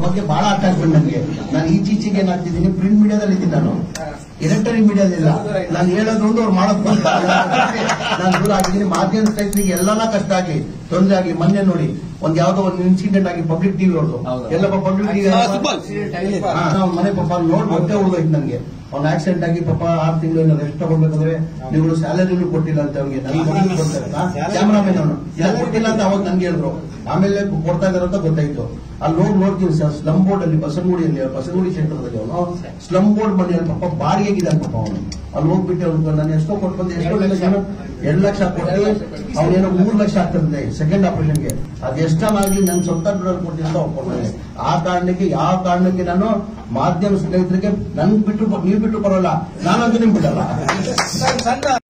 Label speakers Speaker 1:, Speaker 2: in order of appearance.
Speaker 1: ಬಗ್ಗೆ ಬಹಳ ಅಟ್ಯಾಚ್ಮೆಂಟ್ ನನಗೆ ನಾನು ಈಚೀಚೆಗೆ ಏನಾಗ್ತಿದ್ದೀನಿ ಪ್ರಿಂಟ್ ಮೀಡಿಯಾದಲ್ಲಿ ಇದ್ದೀನಿ ನಾನು ಎಲೆಕ್ಟ್ರಾನಿಕ್ ಮೀಡಿಯಾದಿಲ್ಲ ನಾನು ಹೇಳೋದು ಒಂದು ಅವ್ರು ಮಾಡೋದು ಒಂದು. ನಾನು ದೂರ ಆಗಿದ್ದೀನಿ ಮಾಧ್ಯಮ ಸ್ನೇಹಿತರಿಗೆ ಎಲ್ಲಾನ ಕಷ್ಟ ಆಗಿ ತೊಂದರೆ ಆಗಿ ಮೊನ್ನೆ ನೋಡಿ ಒಂದ್ ಯಾವ್ದೋ ಒಂದು ಇನ್ಸಿಡೆಂಟ್ ಆಗಿ ಪಬ್ಲಿಕ್ ಟಿವಿ ಅವ್ರದ್ದು ಎಲ್ಲಪ್ಪ ಪಬ್ಲಿಕ್ ಟಿವಿ ನಾವು ಮನೆ ಪಾಪ ನೋಡ್ ಮತ್ತೆ ಉಳ್ದೋಯ್ತು ನನಗೆ ಅವ್ನ ಆಕ್ಸಿಡೆಂಟ್ ಆಗಿ ಪಾಪ ಆರು ತಿಂಗಳು ರೆಸ್ಟ್ ತಗೊಳ್ಬೇಕಾದ್ರೆ ನೀವು ಸ್ಯಾಲರಿನೂ ಕೊಟ್ಟಿಲ್ಲ ಅಂತ ಅವ್ರಿಗೆ ನನಗೆ ಮೊದಲು ಕೊಡ್ತಾರೆ ಕ್ಯಾಮ್ರಾಮನ್ ಅವನು ಯಾಕೆ ಕೊಟ್ಟಿಲ್ಲ ಅಂತ ಅವಾಗ ನನ್ಗೆ ಹೇಳಿದ್ರು ಆಮೇಲೆ ಕೊಡ್ತಾ ಇದಾರೆ ಅಂತ ಗೊತ್ತಾಯ್ತು ಅಲ್ಲಿ ಹೋಗಿ ನೋಡ್ತೀವಿ ಸರ್ ಸ್ಲಮ್ ಬೋರ್ಡ್ ಅಲ್ಲಿ ಬಸನಗುಡಿಯಲ್ಲಿ ಬಸನಗುಡಿ ಸೆಂಟರ್ದಲ್ಲಿ ಅವನು ಸ್ಲಮ್ ಬೋರ್ಡ್ ಮನೆಯಲ್ಲಿ ಪಾಪ ಬಾಡಿಗೆಗಿದ್ದಾನೆ ಪಾಪ ಅವನು ಅಲ್ಲಿ ಹೋಗ್ಬಿಟ್ಟು ಅವ್ನು ನಾನು ಎಷ್ಟೋ ಕೊಟ್ಟು ಬಂದೆ ಎಷ್ಟೋ ಲಕ್ಷ ಎರಡು ಲಕ್ಷ ಕೊಟ್ಟು ಅವನೇನೋ ಮೂರು ಲಕ್ಷ ಆಗ್ತದೆ ಸೆಕೆಂಡ್ ಆಪರೇಷನ್ಗೆ ಅದು ಎಷ್ಟನ್ನಾಗ್ಲಿ ನನ್ನ ಸ್ವಂತ ದುಡ್ಡಲ್ಲಿ ಕೊಡ್ತೀನಿ ಅಂತ ಒಪ್ಕೊಂಡೆ ಆ ಕಾರಣಕ್ಕೆ ಯಾವ ಕಾರಣಕ್ಕೆ ನಾನು ಮಾಧ್ಯಮ ಸ್ನೇಹಿತರಿಗೆ ನನ್ ಬಿಟ್ಟು ನೀವು ಬಿಟ್ಟು ಬರೋಲ್ಲ ನಾನಂತೂ ನಿಮ್ ಬಿಡಲ್ಲ
Speaker 2: ಸಣ್ಣ